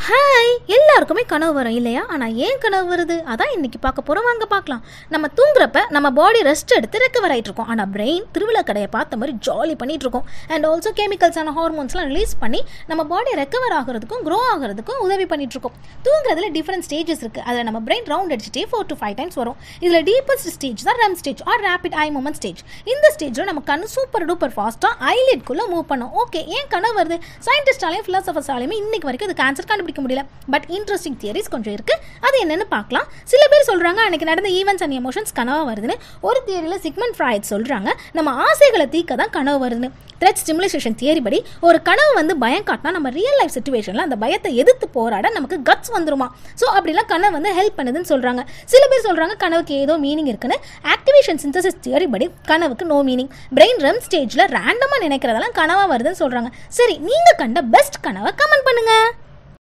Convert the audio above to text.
hi எல்லாருக்குமே கனவு வரும் இல்லையா ஆனால் ஏன் கனவு வருது அதான் இன்னைக்கு பார்க்க போகிறோம் வாங்க பார்க்கலாம் நம்ம தூங்குறப்ப நம்ம பாடி ரெஸ்ட் எடுத்து ரெக்கவர் ஆகிட்டு இருக்கோம் ஆனால் பிரெயின் திருவிழா கடையை பார்த்த மாதிரி ஜாலி பண்ணிட்டு இருக்கோம் அண்ட் ஆல்சோ கெமிக்கல்ஸான ஹார்மோன்ஸ்லாம் ரிலீஸ் பண்ணி நம்ம பாடி ரெக்கவர் ஆகிறதுக்கும் க்ரோ ஆகிறதுக்கும் உதவி பண்ணிட்டு இருக்கோம் தூங்குறதுல டிஃப்ரெண்ட் ஸ்டேஜஸ் இருக்குது அதில் நம்ம பிரெயின் ரவுண்ட் அடிச்சுட்டே ஃபோர் டு ஃபைவ் டைம்ஸ் வரும் இதில் டீப்பஸ்ட் ஸ்டேஜ் தான் REM stage R rapid eye movement stage இந்த ஸ்டேஜில் நம்ம கண்ணு சூப்பர் டூப்பர் ஃபாஸ்ட்டாக ஐலிட்குள்ளே மூவ் பண்ணோம் ஓகே ஏன் கனவு வருது சயின்டிஸ்டாலையும் ஃபிலாசபர்ஸாலையுமே இன்னைக்கு வரைக்கும் இதுக்கு ஆன்சர் கண்டுபிடிக்க முடியல பட் இன்ட்ரெஸ்டிங் தியரிஸ் கொஞ்சம் இருக்கு அது என்னன்னு பார்க்கலாம் சில பேர் சொல்றாங்க அன்னைக்கு நடந்த ஈவெண்ட்ஸ் அண்ட் எமோஷன்ஸ் கனவா வருதுன்னு ஒரு தியரியில் சிக்மன் ஃப்ராய்ட் சொல்றாங்க நம்ம ஆசைகளை தீக்க தான் கனவு வருதுன்னு த்ரெட் ஸ்டிமுலேஷன் தியரி படி ஒரு கனவு வந்து பயம் காட்டினா நம்ம ரியல் லைஃப் சுச்சுவேஷனில் அந்த பயத்தை எதிர்த்து போராட நமக்கு கட்ஸ் வந்துருமா ஸோ அப்படிலாம் கனவு வந்து ஹெல்ப் பண்ணுதுன்னு சொல்றாங்க சில பேர் சொல்றாங்க கனவுக்கு ஏதோ மீனிங் இருக்குன்னு ஆக்டிவேஷன் சிந்தசிஸ் தியரி படி கனவுக்கு நோ மீனிங் பிரெயின் ரெம் ஸ்டேஜில் ரேண்டமாக நினைக்கிறதெல்லாம் கனவா வருதுன்னு சொல்றாங்க சரி நீங்க கண்ட பெஸ்ட் கனவை கமெண்ட் பண்ணுங்க